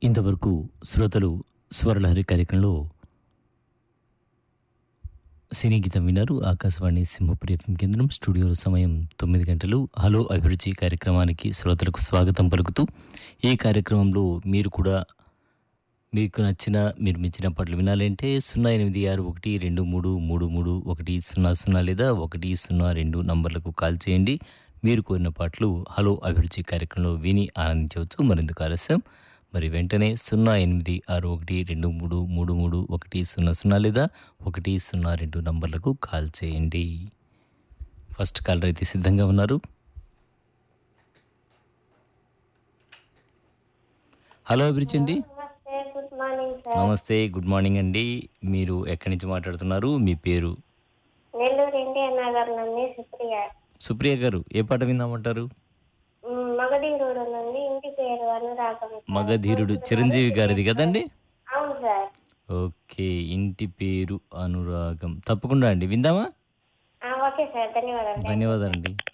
ఇంతవరకు శ్రోతలు స్వరలహరి కార్యక్రమంలో సినీ గీతం విన్నారు ఆకాశవాణి సింహపురి ఎఫ్ఎం కేంద్రం స్టూడియోలో సమయం తొమ్మిది గంటలు హలో అభిరుచి కార్యక్రమానికి శ్రోతలకు స్వాగతం పలుకుతూ ఈ కార్యక్రమంలో మీరు కూడా మీకు నచ్చిన మీరు మెచ్చిన పాటలు వినాలంటే సున్నా ఎనిమిది ఆరు ఒకటి రెండు మూడు మూడు మూడు ఒకటి సున్నా సున్నా లేదా ఒకటి సున్నా రెండు నంబర్లకు కాల్ చేయండి మీరు కోరిన పాటలు హలో అభిరుచి కార్యక్రమంలో విని ఆనందించవచ్చు మరింత ఆలస్యం మరి వెంటనే సున్నా ఎనిమిది ఆరు ఒకటి రెండు మూడు మూడు మూడు ఒకటి సున్నా సున్నా లేదా ఒకటి సున్నా రెండు నంబర్లకు కాల్ చేయండి ఫస్ట్ కాలర్ అయితే సిద్ధంగా ఉన్నారు హలో అభిరుచి అండి నమస్తే గుడ్ మార్నింగ్ సార్ నమస్తే గుడ్ మార్నింగ్ అండి మీరు ఎక్కడి నుంచి మాట్లాడుతున్నారు మీ పేరు నెల్లూరు ఇండియా నగర్ నుండి సుప్రియ సుప్రియ గారు ఏ పాట విందామంటారు మ్, మగధీరుడు నుండి ఇంటి పేరు అనురాగం సార్. మగధీరుడు చిరంజీవి గారిది కదండి అవును సార్ ఓకే ఇంటి పేరు అనురాగం తప్పకుండా అండి విందామా ఆ, ఓకే సార్ ధన్యవాదాలు ధన్యవాదాలండి